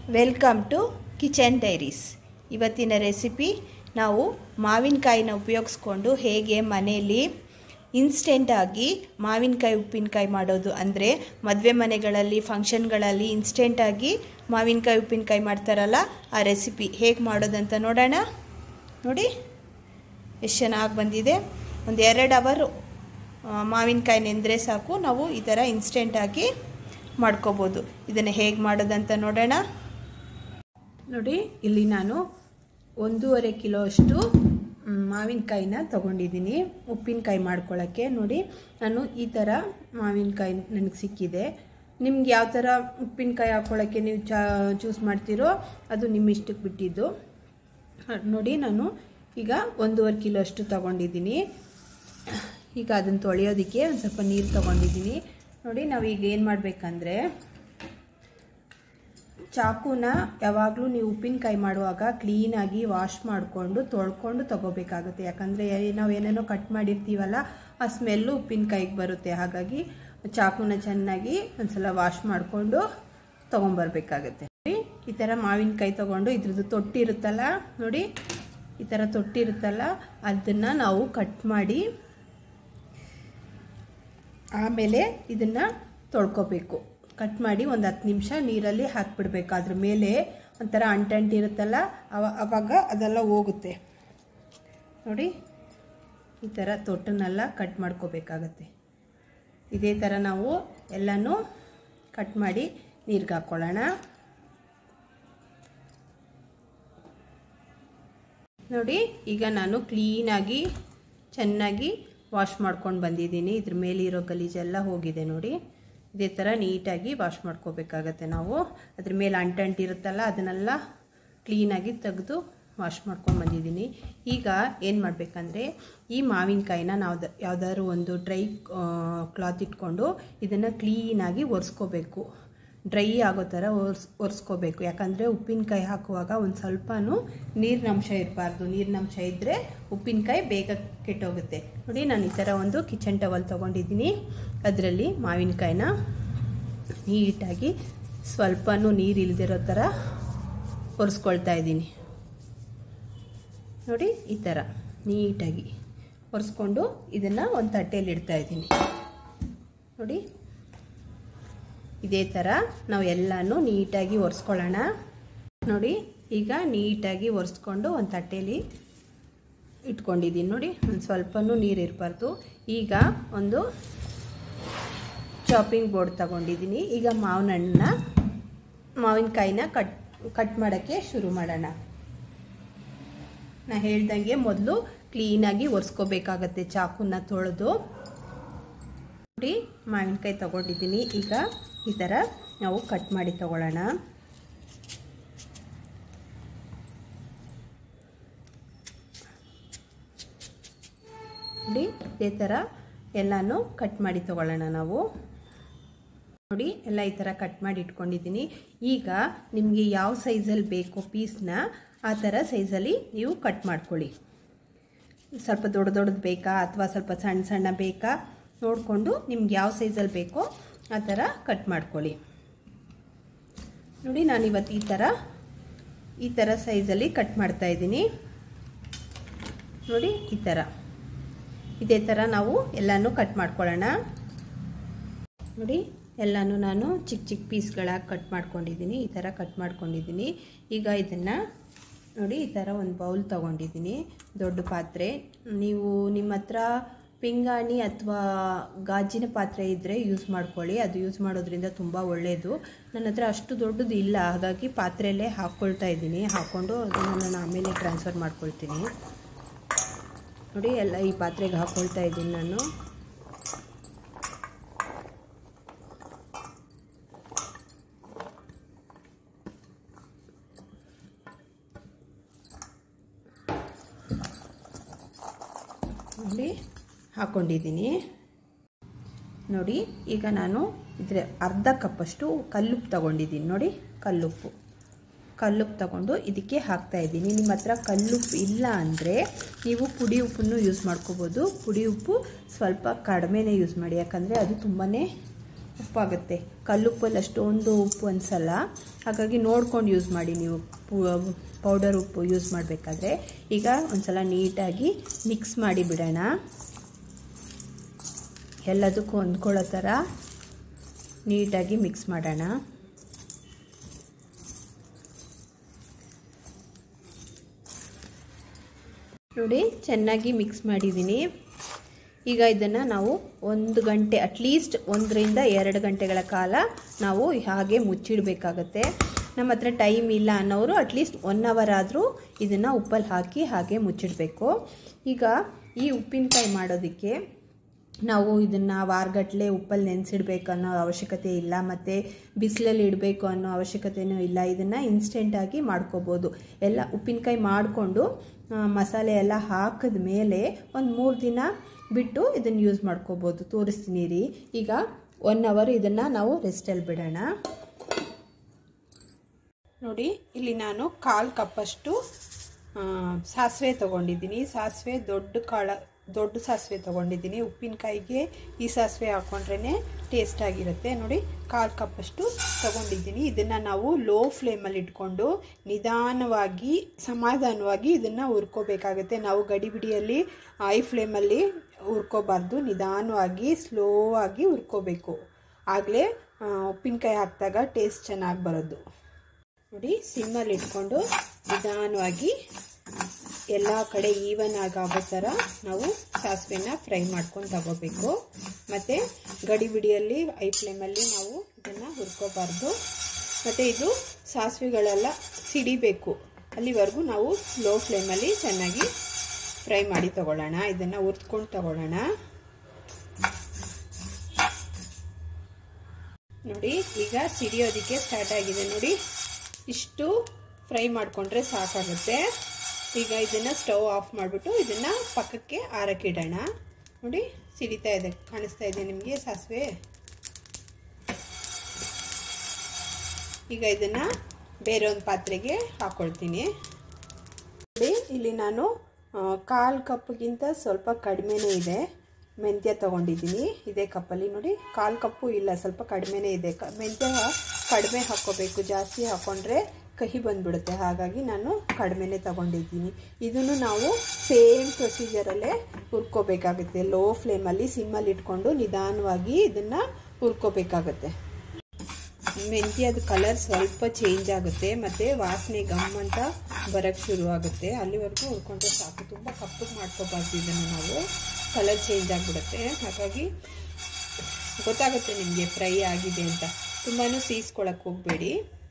welcome to kitchen diaries ಇವತ್ತಿನ recipe ನಾವು ಮಾವಿನಕಾಯಿನ ಉಪಯೋಗಿಸ್ಕೊಂಡು ಹೇಗೆ ಮನೆಯಲ್ಲಿ ಇನ್ಸ್ಟೆಂಟಾಗಿ ಮಾವಿನಕಾಯಿ ಉಪ್ಪಿನಕಾಯಿ ಮಾಡೋದು ಅಂದರೆ ಮದುವೆ ಮನೆಗಳಲ್ಲಿ ಫಂಕ್ಷನ್ಗಳಲ್ಲಿ ಇನ್ಸ್ಟೆಂಟಾಗಿ ಮಾವಿನಕಾಯಿ ಉಪ್ಪಿನಕಾಯಿ ಮಾಡ್ತಾರಲ್ಲ ಆ ರೆಸಿಪಿ ಹೇಗೆ ಮಾಡೋದಂತ ನೋಡೋಣ ನೋಡಿ ಎಷ್ಟು ಚೆನ್ನಾಗಿ ಬಂದಿದೆ ಒಂದು ಎರಡು ಅವರು ಮಾವಿನಕಾಯಿ ನೆಂದರೆ ಸಾಕು ನಾವು ಈ ಥರ ಇನ್ಸ್ಟೆಂಟಾಗಿ ಮಾಡ್ಕೋಬೋದು ಇದನ್ನು ಹೇಗೆ ಮಾಡೋದಂತ ನೋಡೋಣ ನೋಡಿ ಇಲ್ಲಿ ನಾನು ಒಂದೂವರೆ ಕಿಲೋ ಅಷ್ಟು ಮಾವಿನಕಾಯಿನ ತೊಗೊಂಡಿದ್ದೀನಿ ಉಪ್ಪಿನಕಾಯಿ ಮಾಡ್ಕೊಳ್ಳೋಕ್ಕೆ ನೋಡಿ ನಾನು ಈ ಥರ ಮಾವಿನಕಾಯಿ ನನಗೆ ಸಿಕ್ಕಿದೆ ನಿಮ್ಗೆ ಯಾವ ಥರ ಉಪ್ಪಿನಕಾಯಿ ಹಾಕ್ಕೊಳ್ಳೋಕ್ಕೆ ನೀವು ಚಾ ಚೂಸ್ ಮಾಡ್ತೀರೋ ಅದು ನಿಮ್ಮ ಇಷ್ಟಕ್ಕೆ ಬಿಟ್ಟಿದ್ದು ನೋಡಿ ನಾನು ಈಗ ಒಂದೂವರೆ ಕಿಲೋ ಅಷ್ಟು ತೊಗೊಂಡಿದ್ದೀನಿ ಈಗ ಅದನ್ನು ತೊಳೆಯೋದಕ್ಕೆ ಒಂದು ಸ್ವಲ್ಪ ನೀರು ತೊಗೊಂಡಿದ್ದೀನಿ ನೋಡಿ ನಾವೀಗ ಏನು ಮಾಡಬೇಕಂದ್ರೆ ಚಾಕುನ ಯಾವಾಗಲೂ ನೀವು ಉಪ್ಪಿನಕಾಯಿ ಮಾಡುವಾಗ ಕ್ಲೀನಾಗಿ ವಾಶ್ ಮಾಡಿಕೊಂಡು ತೊಳ್ಕೊಂಡು ತೊಗೋಬೇಕಾಗುತ್ತೆ ಯಾಕಂದರೆ ನಾವು ಏನೇನೋ ಕಟ್ ಮಾಡಿರ್ತೀವಲ್ಲ ಆ ಸ್ಮೆಲ್ಲು ಉಪ್ಪಿನಕಾಯಿಗೆ ಬರುತ್ತೆ ಹಾಗಾಗಿ ಚಾಕುನ ಚೆನ್ನಾಗಿ ಒಂದ್ಸಲ ವಾಶ್ ಮಾಡಿಕೊಂಡು ತೊಗೊಂಬರ್ಬೇಕಾಗತ್ತೆ ಈ ಥರ ಮಾವಿನಕಾಯಿ ತೊಗೊಂಡು ಇದ್ರದ್ದು ತೊಟ್ಟಿರುತ್ತಲ್ಲ ನೋಡಿ ಈ ಥರ ತೊಟ್ಟಿರುತ್ತಲ್ಲ ಅದನ್ನು ನಾವು ಕಟ್ ಮಾಡಿ ಆಮೇಲೆ ಇದನ್ನು ತೊಳ್ಕೊಬೇಕು ಕಟ್ ಮಾಡಿ ಒಂದು ಹತ್ತು ನಿಮಿಷ ನೀರಲ್ಲಿ ಹಾಕಿಬಿಡ್ಬೇಕು ಅದ್ರ ಮೇಲೆ ಒಂಥರ ಅಂಟಂಟಿರುತ್ತಲ್ಲ ಅವ ಅವಾಗ ಅದೆಲ್ಲ ಹೋಗುತ್ತೆ ನೋಡಿ ಈ ಥರ ತೊಟ್ಟನ್ನೆಲ್ಲ ಕಟ್ ಮಾಡ್ಕೋಬೇಕಾಗತ್ತೆ ಇದೇ ಥರ ನಾವು ಎಲ್ಲನೂ ಕಟ್ ಮಾಡಿ ನೀರಿಗೆ ಹಾಕ್ಕೊಳ್ಳೋಣ ನೋಡಿ ಈಗ ನಾನು ಕ್ಲೀನಾಗಿ ಚೆನ್ನಾಗಿ ವಾಶ್ ಮಾಡ್ಕೊಂಡು ಬಂದಿದ್ದೀನಿ ಇದ್ರ ಮೇಲಿರೋ ಗಲೀಜೆಲ್ಲ ಹೋಗಿದೆ ನೋಡಿ ಇದೇ ಥರ ನೀಟಾಗಿ ವಾಶ್ ಮಾಡ್ಕೋಬೇಕಾಗತ್ತೆ ನಾವು ಅದ್ರ ಮೇಲೆ ಅಂಟಂಟಿರುತ್ತಲ್ಲ ಅದನ್ನೆಲ್ಲ ಕ್ಲೀನಾಗಿ ತೆಗೆದು ವಾಶ್ ಮಾಡ್ಕೊಂಡು ಬಂದಿದ್ದೀನಿ ಈಗ ಏನು ಮಾಡಬೇಕಂದ್ರೆ ಈ ಮಾವಿನಕಾಯಿನ ನಾವು ಯಾವುದಾದ್ರು ಒಂದು ಡ್ರೈ ಕ್ಲಾತ್ ಇಟ್ಕೊಂಡು ಇದನ್ನು ಕ್ಲೀನಾಗಿ ಒರೆಸ್ಕೋಬೇಕು ಡ್ರೈ ಆಗೋ ಥರ ಒರ್ಸ್ ಒರೆಸ್ಕೋಬೇಕು ಯಾಕಂದರೆ ಉಪ್ಪಿನಕಾಯಿ ಹಾಕುವಾಗ ಒಂದು ಸ್ವಲ್ಪನೂ ನೀರಿನಂಶ ಇರಬಾರ್ದು ನೀರಿನಂಶ ಇದ್ದರೆ ಉಪ್ಪಿನಕಾಯಿ ಬೇಗ ಕೆಟ್ಟೋಗುತ್ತೆ ನೋಡಿ ನಾನು ಈ ಥರ ಒಂದು ಕಿಚನ್ ಟವಲ್ ತೊಗೊಂಡಿದ್ದೀನಿ ಅದರಲ್ಲಿ ಮಾವಿನಕಾಯಿನ ನೀಟಾಗಿ ಸ್ವಲ್ಪನೂ ನೀರು ಇಲ್ದಿರೋ ಥರ ಒರೆಸ್ಕೊಳ್ತಾ ಇದ್ದೀನಿ ನೋಡಿ ಈ ಥರ ನೀಟಾಗಿ ಒರೆಸ್ಕೊಂಡು ಇದನ್ನು ಒಂದು ತಟ್ಟೆಯಲ್ಲಿ ಇಡ್ತಾ ಇದ್ದೀನಿ ನೋಡಿ ಇದೇ ಥರ ನಾವು ಎಲ್ಲನೂ ನೀಟಾಗಿ ಒರೆಸ್ಕೊಳ್ಳೋಣ ನೋಡಿ ಈಗ ನೀಟಾಗಿ ಒರೆಸ್ಕೊಂಡು ಒಂದು ತಟ್ಟೆಯಲ್ಲಿ ಇಟ್ಕೊಂಡಿದ್ದೀನಿ ನೋಡಿ ಒಂದು ಸ್ವಲ್ಪನೂ ನೀರು ಇರಬಾರ್ದು ಈಗ ಒಂದು ಚಾಪಿಂಗ್ ಬೋರ್ಡ್ ತಗೊಂಡಿದ್ದೀನಿ ಈಗ ಮಾವಿನ ಹಣ್ಣನ್ನ ಮಾವಿನಕಾಯಿನ ಕಟ್ ಕಟ್ ಮಾಡೋಕ್ಕೆ ಶುರು ಮಾಡೋಣ ನಾ ಹೇಳ್ದಂಗೆ ಮೊದಲು ಕ್ಲೀನಾಗಿ ಒರೆಸ್ಕೋಬೇಕಾಗತ್ತೆ ಚಾಕುನ ತೊಳೆದು ನೋಡಿ ಮಾವಿನಕಾಯಿ ತಗೊಂಡಿದ್ದೀನಿ ಈಗ ಈ ಥರ ನಾವು ಕಟ್ ಮಾಡಿ ತಗೊಳ್ಳೋಣ ನೋಡಿ ಇದೇ ಥರ ಎಲ್ಲನೂ ಕಟ್ ಮಾಡಿ ತಗೊಳ್ಳೋಣ ನಾವು ನೋಡಿ ಎಲ್ಲ ಈ ಥರ ಕಟ್ ಮಾಡಿ ಇಟ್ಕೊಂಡಿದ್ದೀನಿ ಈಗ ನಿಮಗೆ ಯಾವ ಸೈಜಲ್ಲಿ ಬೇಕೋ ಪೀಸ್ನ ಆ ಥರ ಸೈಜಲ್ಲಿ ನೀವು ಕಟ್ ಮಾಡ್ಕೊಳ್ಳಿ ಸ್ವಲ್ಪ ದೊಡ್ಡ ದೊಡ್ಡದು ಬೇಕಾ ಅಥವಾ ಸ್ವಲ್ಪ ಸಣ್ಣ ಸಣ್ಣ ಬೇಕಾ ನೋಡಿಕೊಂಡು ನಿಮ್ಗೆ ಯಾವ ಸೈಜಲ್ಲಿ ಬೇಕೋ ಆ ಥರ ಕಟ್ ಮಾಡ್ಕೊಳ್ಳಿ ನೋಡಿ ನಾನು ಇವತ್ತು ಈ ಥರ ಈ ಥರ ಸೈಜಲ್ಲಿ ಕಟ್ ಮಾಡ್ತಾ ಇದ್ದೀನಿ ನೋಡಿ ಈ ಥರ ಇದೇ ಥರ ನಾವು ಎಲ್ಲನೂ ಕಟ್ ಮಾಡ್ಕೊಳ್ಳೋಣ ನೋಡಿ ಎಲ್ಲನೂ ನಾನು ಚಿಕ್ಕ ಚಿಕ್ಕ ಪೀಸ್ಗಳಾಗಿ ಕಟ್ ಮಾಡ್ಕೊಂಡಿದ್ದೀನಿ ಈ ಥರ ಕಟ್ ಮಾಡ್ಕೊಂಡಿದ್ದೀನಿ ಈಗ ಇದನ್ನು ನೋಡಿ ಈ ಥರ ಒಂದು ಬೌಲ್ ತೊಗೊಂಡಿದ್ದೀನಿ ದೊಡ್ಡ ಪಾತ್ರೆ ನೀವು ನಿಮ್ಮ ಹತ್ರ ಪಿಂಗಾಣಿ ಅಥವಾ ಗಾಜಿನ ಪಾತ್ರೆ ಇದ್ದರೆ ಯೂಸ್ ಮಾಡ್ಕೊಳ್ಳಿ ಅದು ಯೂಸ್ ಮಾಡೋದ್ರಿಂದ ತುಂಬ ಒಳ್ಳೆಯದು ನನ್ನ ಹತ್ರ ಅಷ್ಟು ದೊಡ್ಡದು ಇಲ್ಲ ಹಾಗಾಗಿ ಪಾತ್ರೆಯಲ್ಲೇ ಹಾಕ್ಕೊಳ್ತಾ ಇದ್ದೀನಿ ಹಾಕ್ಕೊಂಡು ಅದನ್ನು ನಾನು ಆಮೇಲೆ ಟ್ರಾನ್ಸ್ಫರ್ ಮಾಡ್ಕೊಳ್ತೀನಿ ನೋಡಿ ಎಲ್ಲ ಈ ಪಾತ್ರೆಗೆ ಹಾಕ್ಕೊಳ್ತಾ ಇದ್ದೀನಿ ನಾನು ನೋಡಿ ಹಾಕ್ಕೊಂಡಿದ್ದೀನಿ ನೋಡಿ ಈಗ ನಾನು ಇದ್ರ ಅರ್ಧ ಕಪ್ಪಷ್ಟು ಕಲ್ಲುಪ್ಪು ತಗೊಂಡಿದ್ದೀನಿ ನೋಡಿ ಕಲ್ಲುಪ್ಪು ಕಲ್ಲುಪ್ಪು ತಗೊಂಡು ಇದಕ್ಕೆ ಹಾಕ್ತಾ ಇದ್ದೀನಿ ನಿಮ್ಮ ಹತ್ರ ಕಲ್ಲುಪ್ಪು ಇಲ್ಲ ಅಂದರೆ ನೀವು ಪುಡಿ ಉಪ್ಪನ್ನು ಯೂಸ್ ಮಾಡ್ಕೋಬೋದು ಪುಡಿ ಉಪ್ಪು ಸ್ವಲ್ಪ ಕಡಿಮೆನೇ ಯೂಸ್ ಮಾಡಿ ಯಾಕಂದರೆ ಅದು ತುಂಬಾ ಉಪ್ಪಾಗುತ್ತೆ ಕಲ್ಲುಪ್ಪಲ್ಲಿ ಅಷ್ಟೊಂದು ಉಪ್ಪು ಅನಿಸಲ್ಲ ಹಾಗಾಗಿ ನೋಡ್ಕೊಂಡು ಯೂಸ್ ಮಾಡಿ ನೀವು ಪೌಡರ್ ಉಪ್ಪು ಯೂಸ್ ಮಾಡಬೇಕಾದ್ರೆ ಈಗ ಒಂದ್ಸಲ ನೀಟಾಗಿ ಮಿಕ್ಸ್ ಮಾಡಿ ಬಿಡೋಣ ಎಲ್ಲದಕ್ಕೂ ಹೊಂದ್ಕೊಳ್ಳೋ ಥರ ನೀಟಾಗಿ ಮಿಕ್ಸ್ ಮಾಡೋಣ ನೋಡಿ ಚೆನ್ನಾಗಿ ಮಿಕ್ಸ್ ಮಾಡಿದ್ದೀನಿ ಈಗ ಇದನ್ನು ನಾವು ಒಂದು ಗಂಟೆ ಅಟ್ಲೀಸ್ಟ್ ಒಂದರಿಂದ ಎರಡು ಗಂಟೆಗಳ ಕಾಲ ನಾವು ಹಾಗೆ ಮುಚ್ಚಿಡಬೇಕಾಗತ್ತೆ ನಮ್ಮ ಹತ್ರ ಟೈಮ್ ಇಲ್ಲ ಅನ್ನೋರು ಅಟ್ಲೀಸ್ಟ್ ಒನ್ ಅವರ್ ಆದರೂ ಇದನ್ನು ಉಪ್ಪಲ್ಲಿ ಹಾಕಿ ಹಾಗೆ ಮುಚ್ಚಿಡಬೇಕು ಈಗ ಈ ಉಪ್ಪಿನಕಾಯಿ ಮಾಡೋದಕ್ಕೆ ನಾವು ಇದನ್ನು ವಾರಗಟ್ಟಲೆ ಉಪ್ಪಲ್ಲಿ ನೆನೆಸಿಡ್ಬೇಕು ಅನ್ನೋ ಅವಶ್ಯಕತೆ ಇಲ್ಲ ಮತ್ತು ಬಿಸಿಲಲ್ಲಿ ಇಡಬೇಕು ಅನ್ನೋ ಅವಶ್ಯಕತೆಯೂ ಇಲ್ಲ ಇದನ್ನು ಇನ್ಸ್ಟೆಂಟಾಗಿ ಮಾಡ್ಕೋಬೋದು ಎಲ್ಲ ಉಪ್ಪಿನಕಾಯಿ ಮಾಡಿಕೊಂಡು ಮಸಾಲೆ ಎಲ್ಲ ಹಾಕಿದ ಮೇಲೆ ಒಂದು ಮೂರು ದಿನ ಬಿಟ್ಟು ಇದನ್ನು ಯೂಸ್ ಮಾಡ್ಕೋಬೋದು ತೋರಿಸ್ತೀನಿ ರೀ ಈಗ ಒನ್ ಅವರ್ ಇದನ್ನು ನಾವು ರೆಸ್ಟಲ್ಲಿ ಬಿಡೋಣ ನೋಡಿ ಇಲ್ಲಿ ನಾನು ಕಾಲು ಕಪ್ಪಷ್ಟು ಸಾಸಿವೆ ತೊಗೊಂಡಿದ್ದೀನಿ ಸಾಸಿವೆ ದೊಡ್ಡ ಕಾಳ ದೊಡ್ಡ ಸಾಸಿವೆ ತೊಗೊಂಡಿದ್ದೀನಿ ಉಪ್ಪಿನಕಾಯಿಗೆ ಈ ಸಾಸಿವೆ ಹಾಕ್ಕೊಂಡ್ರೇ ಟೇಸ್ಟ್ ಆಗಿರುತ್ತೆ ನೋಡಿ ಕಾಲು ಕಪ್ಪಷ್ಟು ತೊಗೊಂಡಿದ್ದೀನಿ ಇದನ್ನು ನಾವು ಲೋ ಫ್ಲೇಮಲ್ಲಿ ಇಟ್ಕೊಂಡು ನಿಧಾನವಾಗಿ ಸಮಾಧಾನವಾಗಿ ಇದನ್ನು ಹುರ್ಕೋಬೇಕಾಗುತ್ತೆ ನಾವು ಗಡಿಬಿಡಿಯಲ್ಲಿ ಐ ಫ್ಲೇಮಲ್ಲಿ ಹುರ್ಕೋಬಾರ್ದು ನಿಧಾನವಾಗಿ ಸ್ಲೋ ಆಗಿ ಹುರ್ಕೋಬೇಕು ಆಗಲೇ ಉಪ್ಪಿನಕಾಯಿ ಹಾಕಿದಾಗ ಟೇಸ್ಟ್ ಚೆನ್ನಾಗಿ ಬರೋದು ನೋಡಿ ಸಿಮ್ಮಲ್ಲಿ ಇಟ್ಕೊಂಡು ನಿಧಾನವಾಗಿ ಎಲ್ಲ ಕಡೆ ಈವನ್ ಆಗಿ ಆಗೋ ಥರ ನಾವು ಸಾಸಿವೆನ ಫ್ರೈ ಮಾಡ್ಕೊಂಡು ತಗೋಬೇಕು ಮತ್ತು ಗಡಿಬಿಡಿಯಲ್ಲಿ ಐ ಫ್ಲೇಮಲ್ಲಿ ನಾವು ಇದನ್ನು ಹುರ್ಕೋಬಾರ್ದು ಮತ್ತು ಇದು ಸಾಸಿವೆಗಳೆಲ್ಲ ಸಿಡಿಬೇಕು ಅಲ್ಲಿವರೆಗೂ ನಾವು ಲೋ ಫ್ಲೇಮಲ್ಲಿ ಚೆನ್ನಾಗಿ ಫ್ರೈ ಮಾಡಿ ತಗೊಳ್ಳೋಣ ಇದನ್ನು ಹುರ್ಕೊಂಡು ತಗೊಳ್ಳೋಣ ನೋಡಿ ಈಗ ಸಿಡಿಯೋದಕ್ಕೆ ಸ್ಟಾರ್ಟ್ ಆಗಿದೆ ನೋಡಿ ಇಷ್ಟು ಫ್ರೈ ಮಾಡಿಕೊಂಡ್ರೆ ಸಾಕಾಗುತ್ತೆ ಈಗ ಇದನ್ನು ಸ್ಟವ್ ಆಫ್ ಮಾಡಿಬಿಟ್ಟು ಇದನ್ನು ಪಕ್ಕಕ್ಕೆ ಆರಕ್ಕಿಡೋಣ ನೋಡಿ ಸಿಡಿತಾ ಇದೆ ಕಾಣಿಸ್ತಾ ಇದೆ ನಿಮಗೆ ಸಾಸಿವೆ ಈಗ ಇದನ್ನು ಬೇರೆ ಒಂದು ಪಾತ್ರೆಗೆ ಹಾಕ್ಕೊಳ್ತೀನಿ ನೋಡಿ ಇಲ್ಲಿ ನಾನು ಕಾಲು ಕಪ್ಗಿಂತ ಸ್ವಲ್ಪ ಕಡಿಮೆನೇ ಇದೆ ಮೆಂತ್ಯ ತೊಗೊಂಡಿದ್ದೀನಿ ಇದೇ ಕಪ್ಪಲ್ಲಿ ನೋಡಿ ಕಾಲು ಕಪ್ಪು ಇಲ್ಲ ಸ್ವಲ್ಪ ಕಡಿಮೆನೇ ಇದೆ ಕ ಮೆಂತ್ಯ ಕಡಿಮೆ ಹಾಕ್ಕೋಬೇಕು ಜಾಸ್ತಿ ಹಾಕ್ಕೊಂಡ್ರೆ ಕಹಿ ಬಂದ್ಬಿಡುತ್ತೆ ಹಾಗಾಗಿ ನಾನು ಕಡಿಮೆನೇ ತೊಗೊಂಡಿದ್ದೀನಿ ಇದನ್ನು ನಾವು ಸೇಮ್ ಪ್ರೊಸೀಜರಲ್ಲೇ ಹುರ್ಕೋಬೇಕಾಗುತ್ತೆ ಲೋ ಫ್ಲೇಮಲ್ಲಿ ಸಿಮ್ಮಲ್ಲಿ ಇಟ್ಕೊಂಡು ನಿಧಾನವಾಗಿ ಇದನ್ನು ಹುರ್ಕೋಬೇಕಾಗತ್ತೆ ಮೆಂತ್ಯದ ಕಲರ್ ಸ್ವಲ್ಪ ಚೇಂಜ್ ಆಗುತ್ತೆ ಮತ್ತು ವಾಸನೆ ಗಮ್ ಅಂತ ಬರೋಕ್ಕೆ ಶುರು ಆಗುತ್ತೆ ಅಲ್ಲಿವರೆಗೂ ಹುರ್ಕೊಂಡ್ರೆ ಸಾಕು ತುಂಬ ಕಪ್ಪಗೆ ಮಾಡ್ಕೋಬಾರ್ದು ಇದನ್ನು ನಾವು ಕಲರ್ ಚೇಂಜ್ ಆಗಿಬಿಡುತ್ತೆ ಹಾಗಾಗಿ ಗೊತ್ತಾಗುತ್ತೆ ನಿಮಗೆ ಫ್ರೈ ಆಗಿದೆ ಅಂತ ತುಂಬಾ ಸೀಸ್ಕೊಳಕ್ಕೆ ಹೋಗಬೇಡಿ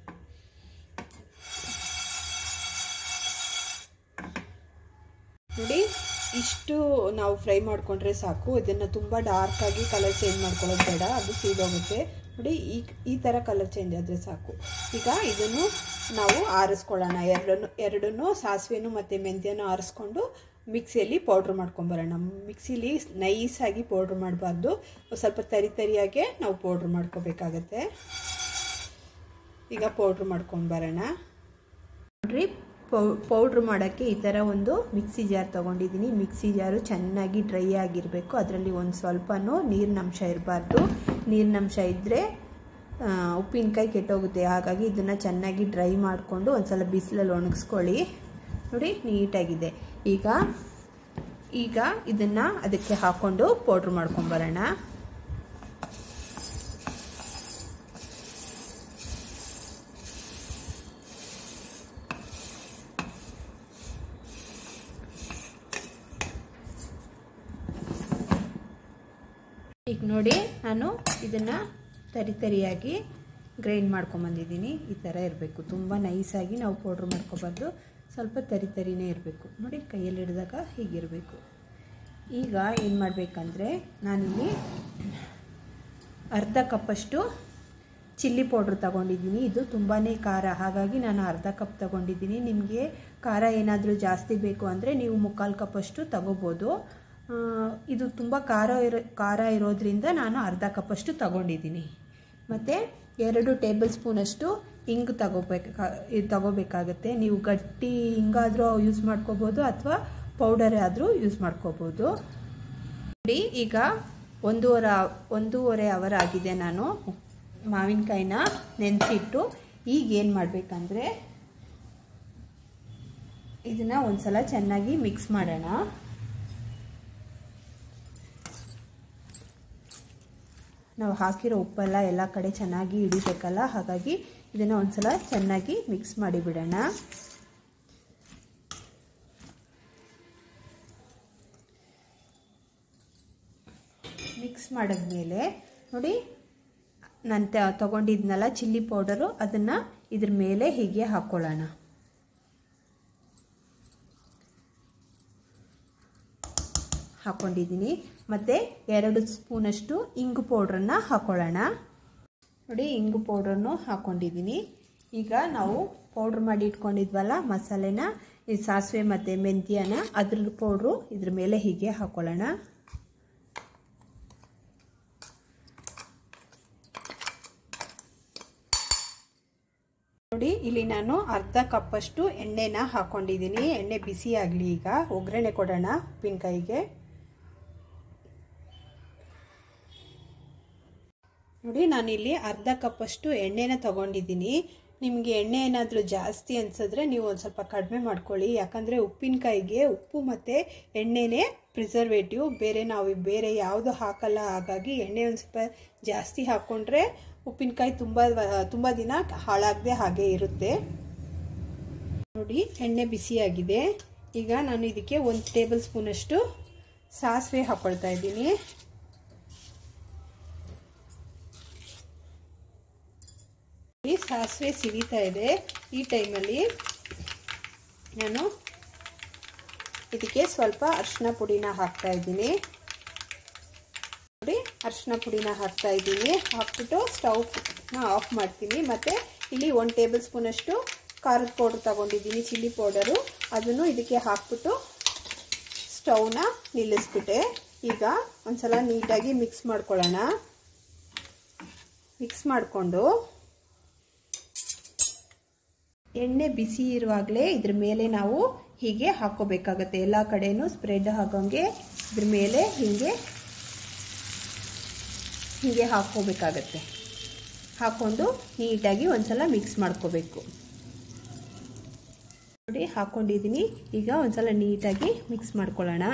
ನೋಡಿ ಇಷ್ಟು ನಾವು ಫ್ರೈ ಮಾಡಿಕೊಂಡ್ರೆ ಸಾಕು ಇದನ್ನು ತುಂಬ ಡಾರ್ಕಾಗಿ ಕಲರ್ ಚೇಂಜ್ ಮಾಡ್ಕೊಳ್ಳೋದು ಬೇಡ ಅದು ಸೀದೋಗುತ್ತೆ ನೋಡಿ ಈ ಈ ಥರ ಕಲರ್ ಚೇಂಜ್ ಆದರೆ ಸಾಕು ಈಗ ಇದನ್ನು ನಾವು ಆರಿಸ್ಕೊಳ್ಳೋಣ ಎರಡನ್ನು ಎರಡನ್ನೂ ಸಾಸಿವೆನೂ ಮತ್ತು ಮೆಂತ್ಯನೂ ಆರಿಸ್ಕೊಂಡು ಮಿಕ್ಸಿಯಲ್ಲಿ ಪೌಡ್ರ್ ಮಾಡ್ಕೊಂಬರೋಣ ಮಿಕ್ಸಿಲಿ ನೈಸಾಗಿ ಪೌಡ್ರ್ ಮಾಡಬಾರ್ದು ಸ್ವಲ್ಪ ತರಿ ತರಿಯಾಗೆ ನಾವು ಪೌಡ್ರ್ ಮಾಡ್ಕೋಬೇಕಾಗತ್ತೆ ಈಗ ಪೌಡ್ರ್ ಮಾಡ್ಕೊಂಬರೋಣ ನೋಡ್ರಿ ಪೌ ಪೌಡ್ರ್ ಮಾಡೋಕ್ಕೆ ಈ ಥರ ಒಂದು ಮಿಕ್ಸಿ ಜಾರ್ ತೊಗೊಂಡಿದ್ದೀನಿ ಮಿಕ್ಸಿ ಜಾರು ಚೆನ್ನಾಗಿ ಡ್ರೈ ಆಗಿರಬೇಕು ಅದರಲ್ಲಿ ಒಂದು ಸ್ವಲ್ಪನೂ ನೀರಿನಂಶ ಇರಬಾರ್ದು ನೀರಿನಂಶ ಇದ್ದರೆ ಉಪ್ಪಿನಕಾಯಿ ಕೆಟ್ಟೋಗುತ್ತೆ ಹಾಗಾಗಿ ಇದನ್ನು ಚೆನ್ನಾಗಿ ಡ್ರೈ ಮಾಡಿಕೊಂಡು ಒಂದು ಸಲ ಬಿಸಿಲಲ್ಲಿ ಒಣಗಿಸ್ಕೊಳ್ಳಿ ನೋಡಿ ನೀಟಾಗಿದೆ ಈಗ ಈಗ ಇದನ್ನು ಅದಕ್ಕೆ ಹಾಕ್ಕೊಂಡು ಪೌಡ್ರ್ ಮಾಡ್ಕೊಂಬರೋಣ ಈಗ ನೋಡಿ ನಾನು ಇದನ್ನು ತರಿ ತರಿಯಾಗಿ ಗ್ರೈಂಡ್ ಮಾಡ್ಕೊಂಬಂದಿದ್ದೀನಿ ಈ ಥರ ಇರಬೇಕು ತುಂಬ ನೈಸಾಗಿ ನಾವು ಪೌಡ್ರ್ ಮಾಡ್ಕೊಬಾರ್ದು ಸ್ವಲ್ಪ ತರಿ ತರಿನೇ ಇರಬೇಕು ನೋಡಿ ಕೈಯಲ್ಲಿ ಹಿಡಿದಾಗ ಹೀಗಿರಬೇಕು ಈಗ ಏನು ಮಾಡಬೇಕಂದ್ರೆ ನಾನಿಲ್ಲಿ ಅರ್ಧ ಕಪ್ಪಷ್ಟು ಚಿಲ್ಲಿ ಪೌಡ್ರ್ ತಗೊಂಡಿದ್ದೀನಿ ಇದು ತುಂಬಾ ಖಾರ ಹಾಗಾಗಿ ನಾನು ಅರ್ಧ ಕಪ್ ತಗೊಂಡಿದ್ದೀನಿ ನಿಮಗೆ ಖಾರ ಏನಾದರೂ ಜಾಸ್ತಿ ಬೇಕು ಅಂದರೆ ನೀವು ಮುಕ್ಕಾಲು ಕಪ್ಪಷ್ಟು ತಗೋಬೋದು ಇದು ತುಂಬ ಖಾರ ಇರೋ ಖಾರ ಇರೋದ್ರಿಂದ ನಾನು ಅರ್ಧ ಕಪ್ಪಷ್ಟು ತಗೊಂಡಿದ್ದೀನಿ ಮತ್ತು ಎರಡು ಟೇಬಲ್ ಸ್ಪೂನಷ್ಟು ಹಿಂಗು ತಗೋಬೇಕಾ ತಗೋಬೇಕಾಗತ್ತೆ ನೀವು ಗಟ್ಟಿ ಹಿಂಗಾದರೂ ಯೂಸ್ ಮಾಡ್ಕೋಬೋದು ಅಥವಾ ಪೌಡರ್ ಆದರೂ ಯೂಸ್ ಮಾಡ್ಕೋಬೋದು ನೋಡಿ ಈಗ ಒಂದೂವರೆ ಒಂದೂವರೆ ಅವರ್ ಆಗಿದೆ ನಾನು ಮಾವಿನಕಾಯಿನ ನೆನೆಸಿಟ್ಟು ಈಗ ಏನು ಮಾಡಬೇಕಂದ್ರೆ ಇದನ್ನು ಒಂದ್ಸಲ ಚೆನ್ನಾಗಿ ಮಿಕ್ಸ್ ಮಾಡೋಣ ನಾವು ಹಾಕಿರೋ ಉಪ್ಪೆಲ್ಲ ಎಲ್ಲ ಕಡೆ ಚೆನ್ನಾಗಿ ಹಿಡಿಬೇಕಲ್ಲ ಹಾಗಾಗಿ ಇದನ್ನು ಒಂದ್ಸಲ ಚೆನ್ನಾಗಿ ಮಿಕ್ಸ್ ಮಾಡಿಬಿಡೋಣ ಮಿಕ್ಸ್ ಮಾಡಿದ್ಮೇಲೆ ನೋಡಿ ನಾನು ತ ತೊಗೊಂಡಿದ್ನಲ್ಲ ಚಿಲ್ಲಿ ಪೌಡರು ಅದನ್ನು ಇದ್ರ ಮೇಲೆ ಹೀಗೆ ಹಾಕ್ಕೊಳ್ಳೋಣ ಹಾಕ್ಕೊಂಡಿದ್ದೀನಿ ಮತ್ತು ಎರಡು ಸ್ಪೂನಷ್ಟು ಇಂಗು ಪೌಡ್ರನ್ನು ಹಾಕ್ಕೊಳ್ಳೋಣ ನೋಡಿ ಇಂಗು ಪೌಡ್ರನ್ನು ಹಾಕ್ಕೊಂಡಿದ್ದೀನಿ ಈಗ ನಾವು ಪೌಡ್ರ್ ಮಾಡಿ ಇಟ್ಕೊಂಡಿದ್ವಲ್ಲ ಮಸಾಲೆನ ಈ ಸಾಸಿವೆ ಮತ್ತು ಮೆಂತ್ಯನ ಅದ್ರ ಪೌಡ್ರು ಇದ್ರ ಮೇಲೆ ಹೀಗೆ ಹಾಕ್ಕೊಳ್ಳೋಣ ನೋಡಿ ಇಲ್ಲಿ ನಾನು ಅರ್ಧ ಕಪ್ಪಷ್ಟು ಎಣ್ಣೆನ ಹಾಕ್ಕೊಂಡಿದ್ದೀನಿ ಎಣ್ಣೆ ಬಿಸಿ ಆಗಲಿ ಈಗ ಒಗ್ಗರಣೆ ಕೊಡೋಣ ಉಪ್ಪಿನಕಾಯಿಗೆ ನೋಡಿ ನಾನಿಲ್ಲಿ ಅರ್ಧ ಕಪ್ಪಷ್ಟು ಎಣ್ಣೆನ ತಗೊಂಡಿದ್ದೀನಿ ನಿಮಗೆ ಎಣ್ಣೆ ಏನಾದರೂ ಜಾಸ್ತಿ ಅನ್ಸಿದ್ರೆ ನೀವು ಒಂದು ಸ್ವಲ್ಪ ಕಡಿಮೆ ಮಾಡ್ಕೊಳ್ಳಿ ಯಾಕಂದರೆ ಉಪ್ಪಿನಕಾಯಿಗೆ ಉಪ್ಪು ಮತ್ತು ಎಣ್ಣೆನೇ ಪ್ರಿಸರ್ವೇಟಿವ್ ಬೇರೆ ನಾವು ಬೇರೆ ಯಾವುದು ಹಾಕಲ್ಲ ಹಾಗಾಗಿ ಎಣ್ಣೆ ಒಂದು ಸ್ವಲ್ಪ ಜಾಸ್ತಿ ಹಾಕ್ಕೊಂಡ್ರೆ ಉಪ್ಪಿನಕಾಯಿ ತುಂಬ ತುಂಬ ದಿನ ಹಾಳಾಗದೆ ಹಾಗೆ ಇರುತ್ತೆ ನೋಡಿ ಎಣ್ಣೆ ಬಿಸಿಯಾಗಿದೆ ಈಗ ನಾನು ಇದಕ್ಕೆ ಒಂದು ಟೇಬಲ್ ಸ್ಪೂನಷ್ಟು ಸಾಸಿವೆ ಹಾಕ್ಕೊಳ್ತಾ ಇದ್ದೀನಿ ಸಾಸಿವೆ ಸಿಡಿತಾ ಇದೆ ಈ ಟೈಮಲ್ಲಿ ನಾನು ಇದಕ್ಕೆ ಸ್ವಲ್ಪ ಅರಿಶಿನ ಪುಡಿನ ಹಾಕ್ತಾ ಇದ್ದೀನಿ ನೋಡಿ ಅರಿಶಿನ ಪುಡಿನ ಹಾಕ್ತಾ ಇದ್ದೀನಿ ಹಾಕ್ಬಿಟ್ಟು ಸ್ಟವ್ನ ಆಫ್ ಮಾಡ್ತೀನಿ ಮತ್ತು ಇಲ್ಲಿ ಒಂದು ಟೇಬಲ್ ಸ್ಪೂನಷ್ಟು ಖಾರದ ಪೌಡ್ರ್ ತಗೊಂಡಿದ್ದೀನಿ ಚಿಲ್ಲಿ ಪೌಡರು ಅದನ್ನು ಇದಕ್ಕೆ ಹಾಕ್ಬಿಟ್ಟು ಸ್ಟವ್ನ ನಿಲ್ಲಿಸ್ಬಿಟ್ಟೆ ಈಗ ಒಂದ್ಸಲ ನೀಟಾಗಿ ಮಿಕ್ಸ್ ಮಾಡ್ಕೊಳ್ಳೋಣ ಮಿಕ್ಸ್ ಮಾಡಿಕೊಂಡು ಎಣ್ಣೆ ಬಿಸಿ ಇರುವಾಗಲೇ ಇದ್ರ ಮೇಲೆ ನಾವು ಹೀಗೆ ಹಾಕ್ಕೋಬೇಕಾಗತ್ತೆ ಎಲ್ಲ ಕಡೆನೂ ಸ್ಪ್ರೆಡ್ ಆಗೋಂಗೆ ಇದ್ರ ಮೇಲೆ ಹೀಗೆ ಹೀಗೆ ಹಾಕ್ಕೋಬೇಕಾಗತ್ತೆ ಹಾಕ್ಕೊಂಡು ನೀಟಾಗಿ ಒಂದ್ಸಲ ಮಿಕ್ಸ್ ಮಾಡ್ಕೋಬೇಕು ನೋಡಿ ಹಾಕ್ಕೊಂಡಿದ್ದೀನಿ ಈಗ ಒಂದ್ಸಲ ನೀಟಾಗಿ ಮಿಕ್ಸ್ ಮಾಡ್ಕೊಳ್ಳೋಣ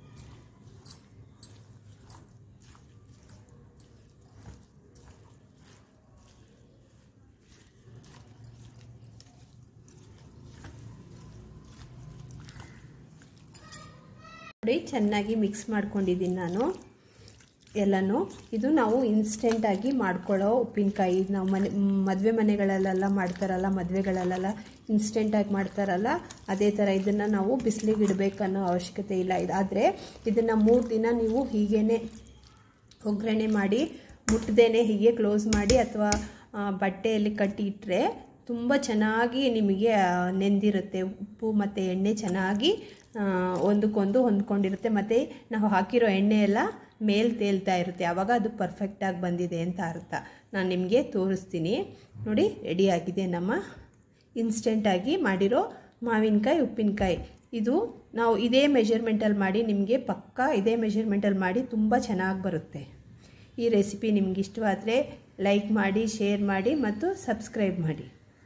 ನೋಡಿ ಚೆನ್ನಾಗಿ ಮಿಕ್ಸ್ ಮಾಡ್ಕೊಂಡಿದ್ದೀನಿ ನಾನು ಎಲ್ಲನೂ ಇದು ನಾವು ಇನ್ಸ್ಟೆಂಟಾಗಿ ಮಾಡ್ಕೊಳ್ಳೋ ಉಪ್ಪಿನಕಾಯಿ ನಾವು ಮನೆ ಮದುವೆ ಮನೆಗಳಲ್ಲೆಲ್ಲ ಮಾಡ್ತಾರಲ್ಲ ಮದುವೆಗಳಲ್ಲೆಲ್ಲ ಇನ್ಸ್ಟೆಂಟಾಗಿ ಮಾಡ್ತಾರಲ್ಲ ಅದೇ ಥರ ಇದನ್ನು ನಾವು ಬಿಸಿಲಿಗೆ ಇಡಬೇಕನ್ನೋ ಅವಶ್ಯಕತೆ ಇಲ್ಲ ಇದು ಆದರೆ ಇದನ್ನು ಮೂರು ದಿನ ನೀವು ಹೀಗೇ ಒಗ್ಗರಣೆ ಮಾಡಿ ಮುಟ್ಟದೇನೆ ಹೀಗೆ ಕ್ಲೋಸ್ ಮಾಡಿ ಅಥವಾ ಬಟ್ಟೆಯಲ್ಲಿ ಕಟ್ಟಿ ಇಟ್ಟರೆ ತುಂಬ ಚೆನ್ನಾಗಿ ನಿಮಗೆ ನೆಂದಿರುತ್ತೆ ಉಪ್ಪು ಮತ್ತು ಎಣ್ಣೆ ಚೆನ್ನಾಗಿ ಒಂದಕ್ಕೊಂದು ಹೊಂದ್ಕೊಂಡಿರುತ್ತೆ ಮತ್ತು ನಾವು ಹಾಕಿರೋ ಎಣ್ಣೆ ಎಲ್ಲ ಮೇಲ್ ತೇಲ್ತಾ ಇರುತ್ತೆ ಆವಾಗ ಅದು ಪರ್ಫೆಕ್ಟಾಗಿ ಬಂದಿದೆ ಅಂತ ಅರ್ಥ ನಾನು ನಿಮಗೆ ತೋರಿಸ್ತೀನಿ ನೋಡಿ ರೆಡಿಯಾಗಿದೆ ನಮ್ಮ ಇನ್ಸ್ಟೆಂಟಾಗಿ ಮಾಡಿರೋ ಮಾವಿನಕಾಯಿ ಉಪ್ಪಿನಕಾಯಿ ಇದು ನಾವು ಇದೇ ಮೆಷರ್ಮೆಂಟಲ್ಲಿ ಮಾಡಿ ನಿಮಗೆ ಪಕ್ಕಾ ಇದೇ ಮೆಷರ್ಮೆಂಟಲ್ಲಿ ಮಾಡಿ ತುಂಬ ಚೆನ್ನಾಗಿ ಬರುತ್ತೆ ಈ ರೆಸಿಪಿ ನಿಮ್ಗೆ ಇಷ್ಟವಾದರೆ ಲೈಕ್ ಮಾಡಿ ಶೇರ್ ಮಾಡಿ ಮತ್ತು ಸಬ್ಸ್ಕ್ರೈಬ್ ಮಾಡಿ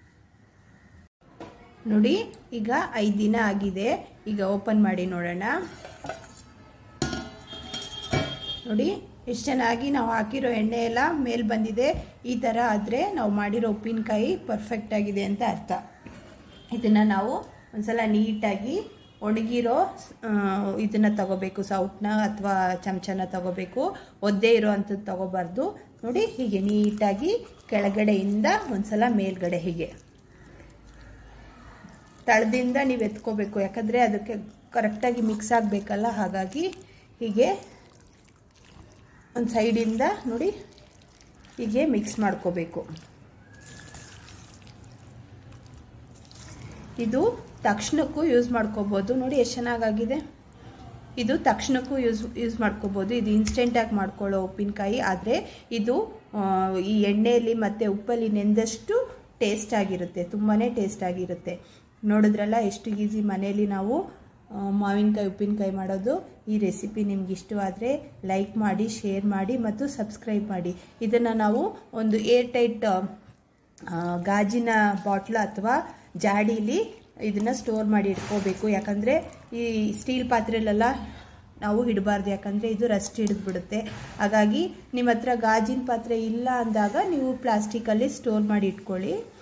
ನೋಡಿ ಈಗ ಐದು ದಿನ ಆಗಿದೆ ಈಗ ಓಪನ್ ಮಾಡಿ ನೋಡೋಣ ನೋಡಿ ಎಷ್ಟು ಚೆನ್ನಾಗಿ ನಾವು ಹಾಕಿರೋ ಎಣ್ಣೆ ಎಲ್ಲ ಮೇಲೆ ಬಂದಿದೆ ಈ ಥರ ಆದರೆ ನಾವು ಮಾಡಿರೋ ಉಪ್ಪಿನಕಾಯಿ ಪರ್ಫೆಕ್ಟ್ ಆಗಿದೆ ಅಂತ ಅರ್ಥ ಇದನ್ನು ನಾವು ಒಂದ್ಸಲ ನೀಟಾಗಿ ಒಣಗಿರೋ ಇದನ್ನು ತಗೋಬೇಕು ಸೌಟ್ನ ಅಥವಾ ಚಮಚನ ತಗೋಬೇಕು ಒದ್ದೆ ಇರೋ ಅಂಥದ್ದು ತಗೋಬಾರ್ದು ನೋಡಿ ಹೀಗೆ ನೀಟಾಗಿ ಕೆಳಗಡೆಯಿಂದ ಒಂದ್ಸಲ ಮೇಲ್ಗಡೆ ಹೀಗೆ ತಳದಿಂದ ನೀವು ಎತ್ಕೋಬೇಕು ಯಾಕಂದರೆ ಅದಕ್ಕೆ ಕರೆಕ್ಟಾಗಿ ಮಿಕ್ಸ್ ಆಗಬೇಕಲ್ಲ ಹಾಗಾಗಿ ಹೀಗೆ ಒಂದು ಸೈಡಿಂದ ನೋಡಿ ಹೀಗೆ ಮಿಕ್ಸ್ ಮಾಡ್ಕೋಬೇಕು ಇದು ತಕ್ಷಣಕ್ಕೂ ಯೂಸ್ ಮಾಡ್ಕೋಬೋದು ನೋಡಿ ಎಷ್ಟು ಚೆನ್ನಾಗಾಗಿದೆ ಇದು ತಕ್ಷಣಕ್ಕೂ ಯೂಸ್ ಯೂಸ್ ಮಾಡ್ಕೋಬೋದು ಇದು ಇನ್ಸ್ಟೆಂಟಾಗಿ ಮಾಡ್ಕೊಳ್ಳೋ ಉಪ್ಪಿನಕಾಯಿ ಆದರೆ ಇದು ಈ ಎಣ್ಣೆಯಲ್ಲಿ ಮತ್ತು ಉಪ್ಪಲ್ಲಿ ನೆಂದಷ್ಟು ಟೇಸ್ಟ್ ಆಗಿರುತ್ತೆ ತುಂಬಾ ಟೇಸ್ಟ್ ಆಗಿರುತ್ತೆ ನೋಡಿದ್ರಲ್ಲ ಎಷ್ಟು ಈಸಿ ಮನೆಯಲ್ಲಿ ನಾವು ಮಾವಿನಕಾಯಿ ಉಪ್ಪಿನಕಾಯಿ ಮಾಡೋದು ಈ ರೆಸಿಪಿ ನಿಮ್ಗೆ ಇಷ್ಟವಾದರೆ ಲೈಕ್ ಮಾಡಿ ಶೇರ್ ಮಾಡಿ ಮತ್ತು ಸಬ್ಸ್ಕ್ರೈಬ್ ಮಾಡಿ ಇದನ್ನು ನಾವು ಒಂದು ಏರ್ ಟೈಟ್ ಗಾಜಿನ ಬಾಟ್ಲು ಅಥವಾ ಜಾಡೀಲಿ ಇದನ್ನು ಸ್ಟೋರ್ ಮಾಡಿ ಇಟ್ಕೋಬೇಕು ಯಾಕಂದರೆ ಈ ಸ್ಟೀಲ್ ಪಾತ್ರೆಲೆಲ್ಲ ನಾವು ಇಡಬಾರ್ದು ಯಾಕಂದರೆ ಇದು ರಸ್ಟ್ ಹಿಡಿದ್ಬಿಡುತ್ತೆ ಹಾಗಾಗಿ ನಿಮ್ಮ ಹತ್ರ ಗಾಜಿನ ಪಾತ್ರೆ ಇಲ್ಲ ಅಂದಾಗ ನೀವು ಪ್ಲಾಸ್ಟಿಕಲ್ಲಿ ಸ್ಟೋರ್ ಮಾಡಿ ಇಟ್ಕೊಳ್ಳಿ